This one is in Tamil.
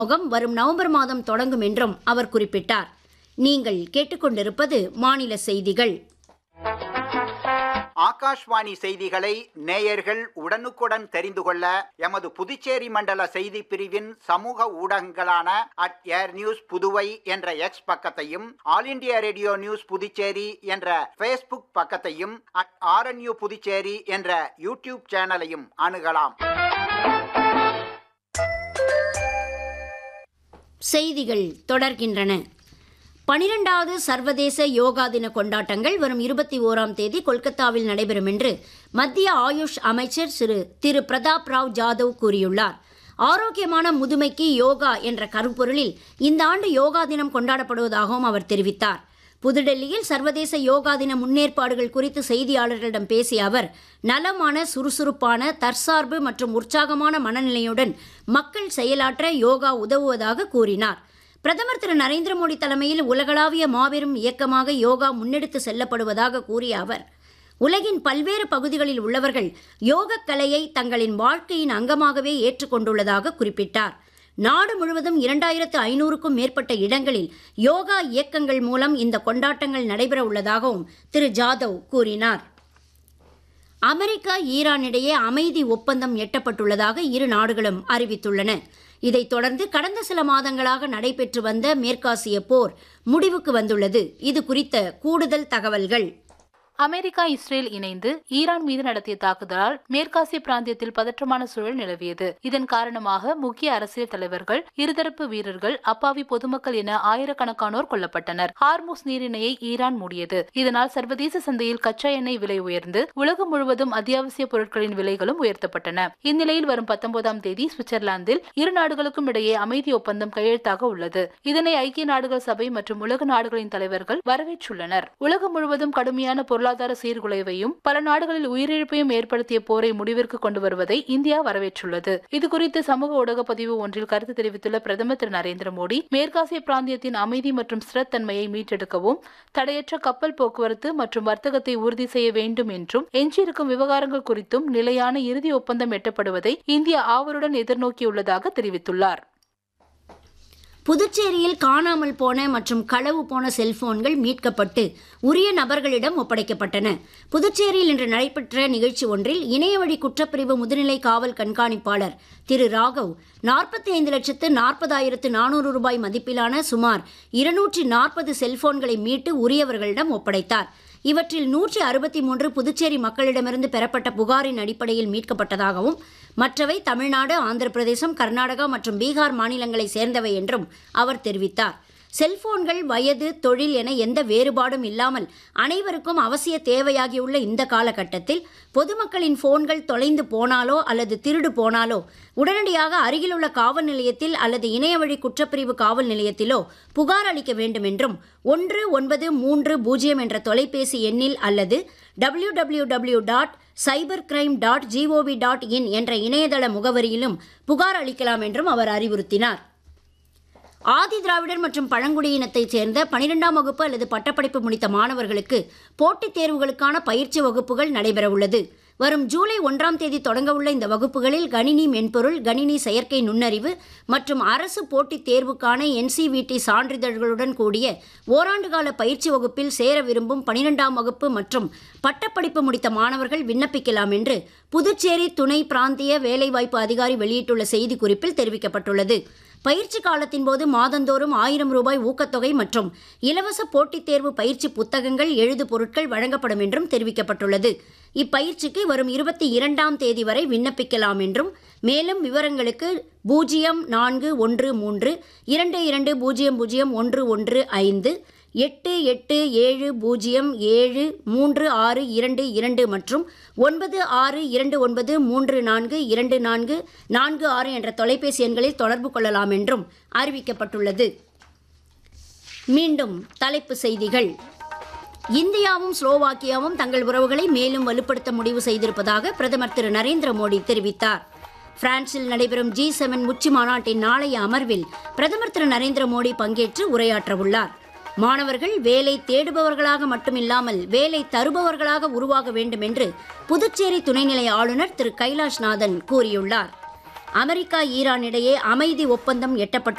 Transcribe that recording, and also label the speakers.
Speaker 1: முகம் வரும் நவம்பர் மாதம் தொடங்கும் என்றும் அவர் குறிப்பிட்டார் நீங்கள் கேட்டுக்கொண்டிருப்பது மாநில செய்திகள்
Speaker 2: ஆகாஷ்வாணி செய்திகளை நேயர்கள் உடனுக்குடன் தெரிந்து கொள்ள எமது புதுச்சேரி மண்டல செய்தி பிரிவின் சமூக ஊடகங்களான அட் ஏர் நியூஸ் புதுவை என்ற எக்ஸ் பக்கத்தையும் all India radio news Puducherry என்ற ஃபேஸ்புக் பக்கத்தையும் அட் ஆர்என்யூ புதுச்சேரி என்ற யூடியூப் சேனலையும் அணுகலாம்
Speaker 1: செய்திகள் தொடர்கின்றன பனிரெண்டாவது சர்வதேச யோகா தின கொண்டாட்டங்கள் வரும் இருபத்தி ஓராம் தேதி கொல்கத்தாவில் நடைபெறும் என்று மத்திய ஆயுஷ் அமைச்சர் திரு திரு பிரதாப் ராவ் ஜாதவ் கூறியுள்ளார் ஆரோக்கியமான முதுமைக்கு யோகா என்ற கருப்பொருளில் இந்த ஆண்டு யோகா தினம் கொண்டாடப்படுவதாகவும் அவர் தெரிவித்தார் புதுடெல்லியில் சர்வதேச யோகா தின முன்னேற்பாடுகள் குறித்து செய்தியாளர்களிடம் பேசிய அவர் நலமான சுறுசுறுப்பான தற்சார்பு மற்றும் உற்சாகமான மனநிலையுடன் மக்கள் செயலாற்ற யோகா உதவுவதாக கூறினார் பிரதமர் திரு நரேந்திர மோடி தலைமையில் உலகளாவிய மாபெரும் இயக்கமாக யோகா முன்னெடுத்து செல்லப்படுவதாக கூறிய அவர் உலகின் பல்வேறு பகுதிகளில் உள்ளவர்கள் யோகக் கலையை தங்களின் வாழ்க்கையின் அங்கமாகவே ஏற்றுக்கொண்டுள்ளதாக குறிப்பிட்டார் நாடு முழுவதும் இரண்டாயிரத்து ஐநூறுக்கும் மேற்பட்ட இடங்களில் யோகா இயக்கங்கள் மூலம் இந்த கொண்டாட்டங்கள் நடைபெற உள்ளதாகவும் திரு ஜாதவ் கூறினார் அமெரிக்கா ஈரான் இடையே அமைதி ஒப்பந்தம் எட்டப்பட்டுள்ளதாக இரு நாடுகளும் அறிவித்துள்ளன இதைத் தொடர்ந்து கடந்த சில மாதங்களாக நடைபெற்று வந்த மேற்காசிய போர் முடிவுக்கு வந்துள்ளது இது குறித்த கூடுதல் தகவல்கள்
Speaker 3: அமெரிக்கா இஸ்ரேல் இணைந்து ஈரான் மீது நடத்திய தாக்குதலால் மேற்காசிய பிராந்தியத்தில் பதற்றமான சூழல் நிலவியது இதன் காரணமாக முக்கிய அரசியல் தலைவர்கள் இருதரப்பு வீரர்கள் அப்பாவி பொதுமக்கள் என ஆயிரக்கணக்கானோர் கொல்லப்பட்டனர் ஹார்முஸ் நீரிணையை ஈரான் மூடியது இதனால் சர்வதேச சந்தையில் கச்சா எண்ணெய் விலை உயர்ந்து உலகம் முழுவதும் அத்தியாவசிய பொருட்களின் விலைகளும் உயர்த்தப்பட்டன இந்நிலையில் வரும் பத்தொன்பதாம் தேதி சுவிட்சர்லாந்தில் இரு நாடுகளுக்கும் இடையே அமைதி ஒப்பந்தம் கையெழுத்தாக உள்ளது இதனை ஐக்கிய நாடுகள் சபை மற்றும் உலக நாடுகளின் தலைவர்கள் வரவேற்றுள்ளனர் உலகம் முழுவதும் கடுமையான பொருளாதார பொருளாதார சீர்குலைவையும் பல நாடுகளில் உயிரிழப்பையும் ஏற்படுத்திய போரை முடிவிற்கு கொண்டு வருவதை இந்தியா வரவேற்றுள்ளது இதுகுறித்து சமூக ஊடக பதிவு ஒன்றில் கருத்து தெரிவித்துள்ள பிரதமர் திரு நரேந்திர மோடி மேற்காசிய பிராந்தியத்தின் அமைதி மற்றும் ஸ்திரத்தன்மையை மீட்டெடுக்கவும் தடையற்ற கப்பல் போக்குவரத்து மற்றும் வர்த்தகத்தை உறுதி செய்ய வேண்டும் என்றும் எஞ்சியிருக்கும் விவகாரங்கள் குறித்தும் நிலையான இறுதி ஒப்பந்தம் எட்டப்படுவதை இந்தியா ஆவலுடன் எதிர்நோக்கியுள்ளதாக தெரிவித்துள்ளார்
Speaker 1: புதுச்சேரியில் காணாமல் போன மற்றும் களவு போன செல்போன்கள் மீட்கப்பட்டு உரிய நபர்களிடம் ஒப்படைக்கப்பட்டன புதுச்சேரியில் இன்று நடைபெற்ற நிகழ்ச்சி ஒன்றில் இணையவழி குற்றப்பிரிவு முதுநிலை காவல் கண்காணிப்பாளர் திரு ராகவ் நாற்பத்தி ஐந்து லட்சத்து நாற்பதாயிரத்து நானூறு ரூபாய் மதிப்பிலான சுமார் இருநூற்றி நாற்பது செல்போன்களை மீட்டு உரியவர்களிடம் ஒப்படைத்தார் இவற்றில் நூற்றி அறுபத்தி மூன்று புதுச்சேரி மக்களிடமிருந்து பெறப்பட்ட புகாரின் அடிப்படையில் மீட்கப்பட்டதாகவும் மற்றவை தமிழ்நாடு ஆந்திர பிரதேசம் கர்நாடகா மற்றும் பீகார் மாநிலங்களை சேர்ந்தவை என்றும் அவர் தெரிவித்தார் செல்போன்கள் வயது தொழில் என எந்த வேறுபாடும் இல்லாமல் அனைவருக்கும் அவசிய தேவையாகியுள்ள இந்த காலகட்டத்தில் பொதுமக்களின் போன்கள் தொலைந்து போனாலோ அல்லது திருடு போனாலோ உடனடியாக அருகிலுள்ள காவல் நிலையத்தில் அல்லது இணையவழி குற்றப்பிரிவு காவல் நிலையத்திலோ புகார் அளிக்க வேண்டும் என்றும் ஒன்று ஒன்பது மூன்று பூஜ்ஜியம் என்ற தொலைபேசி எண்ணில் அல்லது W W W dot cyber crime dot GOV dot in என்ற இணையதள முகவரியிலும் புகார் அளிக்கலாம் என்றும் அவர் அறிவுறுத்தினார் ஆதி திராவிடர் மற்றும் பழங்குடியினத்தைச் சேர்ந்த பனிரெண்டாம் வகுப்பு அல்லது பட்டப்படிப்பு முடித்த மாணவர்களுக்கு போட்டித் தேர்வுகளுக்கான பயிற்சி வகுப்புகள் நடைபெறவுள்ளது வரும் ஜூலை ஒன்றாம் தேதி தொடங்கவுள்ள இந்த வகுப்புகளில் கணினி மென்பொருள் கணினி செயற்கை நுண்ணறிவு மற்றும் அரசு போட்டித் தேர்வுக்கான என்சிவிடி சான்றிதழ்களுடன் கூடிய ஓராண்டு கால பயிற்சி வகுப்பில் சேர விரும்பும் பனிரெண்டாம் வகுப்பு மற்றும் பட்டப்படிப்பு முடித்த மாணவர்கள் விண்ணப்பிக்கலாம் என்று புதுச்சேரி துணை பிராந்திய வேலைவாய்ப்பு அதிகாரி வெளியிட்டுள்ள செய்திக்குறிப்பில் தெரிவிக்கப்பட்டுள்ளது பயிற்சி காலத்தின் போது மாதந்தோறும் ஆயிரம் ரூபாய் ஊக்கத்தொகை மற்றும் இலவச போட்டித் தேர்வு பயிற்சி புத்தகங்கள் எழுது பொருட்கள் வழங்கப்படும் என்றும் தெரிவிக்கப்பட்டுள்ளது இப்பயிற்சிக்கு வரும் இருபத்தி இரண்டாம் தேதி வரை விண்ணப்பிக்கலாம் என்றும் மேலும் விவரங்களுக்கு பூஜ்ஜியம் நான்கு ஒன்று மூன்று இரண்டு இரண்டு பூஜ்ஜியம் பூஜ்ஜியம் ஒன்று ஒன்று ஐந்து எட்டு எட்டு ஏழு பூஜ்ஜியம் ஏழு மூன்று ஆறு இரண்டு இரண்டு மற்றும் ஒன்பது ஆறு இரண்டு ஒன்பது மூன்று நான்கு இரண்டு நான்கு நான்கு ஆறு என்ற தொலைபேசி எண்களில் தொடர்பு கொள்ளலாம் என்றும் அறிவிக்கப்பட்டுள்ளது மீண்டும் தலைப்பு செய்திகள் இந்தியாவும் ஸ்லோவாக்கியாவும் தங்கள் உறவுகளை மேலும் வலுப்படுத்த முடிவு செய்திருப்பதாக பிரதமர் திரு நரேந்திர மோடி தெரிவித்தார் பிரான்சில் நடைபெறும் ஜி செவன் உச்சி மாநாட்டின் நாளைய அமர்வில் பிரதமர் திரு நரேந்திர மோடி பங்கேற்று உரையாற்றவுள்ளார் மாணவர்கள் வேலை தேடுபவர்களாக மட்டுமில்லாமல் வேலை தருபவர்களாக உருவாக வேண்டும் என்று புதுச்சேரி துணைநிலை ஆளுநர் திரு கைலாஷ்நாதன் கூறியுள்ளார் அமெரிக்கா ஈரான் இடையே அமைதி ஒப்பந்தம் எட்டப்பட்டு